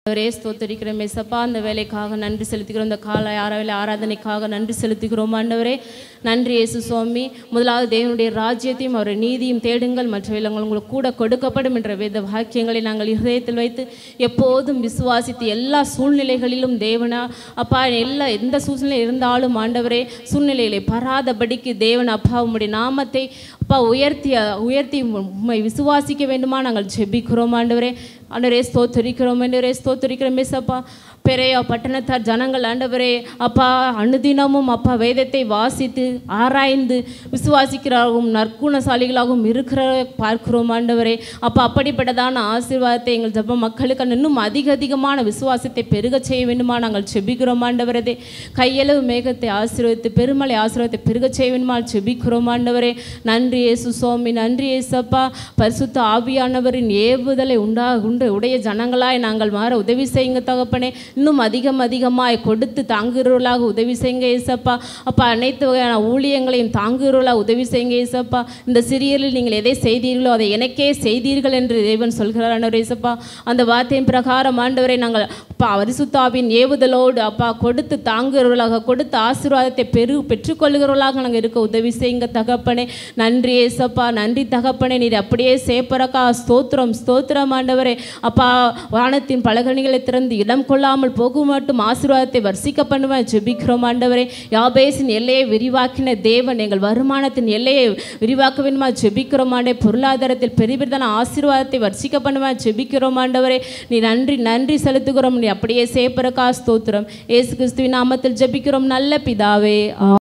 ஒரே ஸ்தோத்தரிக்கிறோம் மெசப்பா அந்த வேலைக்காக நன்றி செலுத்துகிறோம் இந்த கால ஆராவில ஆராதனைக்காக நன்றி செலுத்துகிறோம் ஆண்டவரே நன்றி இயேசு சுவாமி முதலாவது தேவனுடைய ராஜ்யத்தையும் அவருடைய நீதியும் தேடுங்கள் மற்றவைகள் உங்களுக்கு கூட கொடுக்கப்படும் என்ற வேத வாக்கியங்களை நாங்கள் இதயத்தில் வைத்து எப்போதும் விசுவாசித்து எல்லா சூழ்நிலைகளிலும் தேவனா அப்பா எல்லா எந்த சூழ்நிலை இருந்தாலும் ஆண்டவரே சூழ்நிலைகளை பராதபடிக்கு தேவன் அப்பா உம்முடைய நாமத்தை அப்பா உயர்த்தி உயர்த்தி உம்மை விசுவாசிக்க வேண்டுமா நாங்கள் ஜெபிக்கிறோம் ஆண்டவரே ஆண்டவரே ஸ்தோத்தரிக்கிறோம் ஆண்டவரே ஸ்தோத்தரிக்கிறோம் மேசப்பா பெரையா பட்டணத்தார் ஜனங்கள் ஆண்டவரே அப்பா அனுதினமும் அப்பா வேதத்தை வாசித்து ஆராய்ந்து விசுவாசிக்கிறாகவும் நற்குணசாலிகளாகவும் இருக்கிற பார்க்கிறோம் ஆண்டவரே அப்பா அப்படிப்பட்டதான ஆசீர்வாதத்தை எங்கள் ஜெப மக்களுக்கு இன்னும் அதிக அதிகமான விசுவாசத்தை பெருகச் செய்ய வேண்டுமா நாங்கள் செபிக்கிறோம் ஆண்டவரதே கையளவு மேகத்தை ஆசீர்வதித்து பெருமலை ஆசீர்வாதத்தை பெருகச் செய்ய வேண்டுமா செபிக்கிறோம் ஆண்டவரே நன்றி இயேசு சுவாமி நன்றி இயேசப்பா பரிசுத்த ஆவியானவரின் ஏவுதலை உண்டா உண்டு உடைய ஜனங்களாய் நாங்கள் மாற உதவி செய்யுங்க தகப்பனே இன்னும் அதிகம் அதிகமாய் கொடுத்து தாங்குகிறவர்களாக உதவி செய்யுங்க ஏசப்பா அப்பா அனைத்து வகையான ஊழியங்களையும் தாங்குகிறவர்களாக உதவி செய்யுங்க ஏசப்பா இந்த சிறியரில் நீங்கள் எதை செய்தீர்களோ அதை எனக்கே செய்தீர்கள் என்று தேவன் சொல்கிறார் ஆண்டவர் ஏசப்பா அந்த வார்த்தையின் பிரகாரம் ஆண்டவரை நாங்கள் அப்பா பரிசுத்தாவின் ஏவுதலோடு அப்பா கொடுத்து தாங்குகிறவர்களாக கொடுத்து ஆசீர்வாதத்தை பெரு பெற்றுக்கொள்கிறவர்களாக நாங்கள் இருக்க உதவி செய்யுங்க தகப்பனே நன்றி ஏசப்பா நன்றி தகப்பனே நீர் அப்படியே சேப்பரக்கா ஸ்தோத்திரம் ஸ்தோத்திரம் ஆண்டவரே அப்பா வானத்தின் பலகணிகளை திறந்து இடம் கொள்ளாமல் போகும் மட்டும் ஆசீர்வாதத்தை வர்சிக்க பண்ணுவேன் ஜெபிக்கிறோம் ஆண்டவரே யாபேசின் எல்லையை விரிவாக்கின தேவன் எங்கள் வருமானத்தின் எல்லையை விரிவாக்க வேண்டுமா ஜெபிக்கிறோம் ஆண்டே பொருளாதாரத்தில் பெரிய பெரிதான ஆசீர்வாதத்தை வர்சிக்க பண்ணுவேன் ஜெபிக்கிறோம் ஆண்டவரே நீ நன்றி நன்றி செலுத்துகிறோம் நீ அப்படியே சேப்பரக்கா ஸ்தோத்திரம் ஏசு கிறிஸ்துவின் நாமத்தில் ஜெபிக்கிறோம் நல்ல பிதாவே ஆ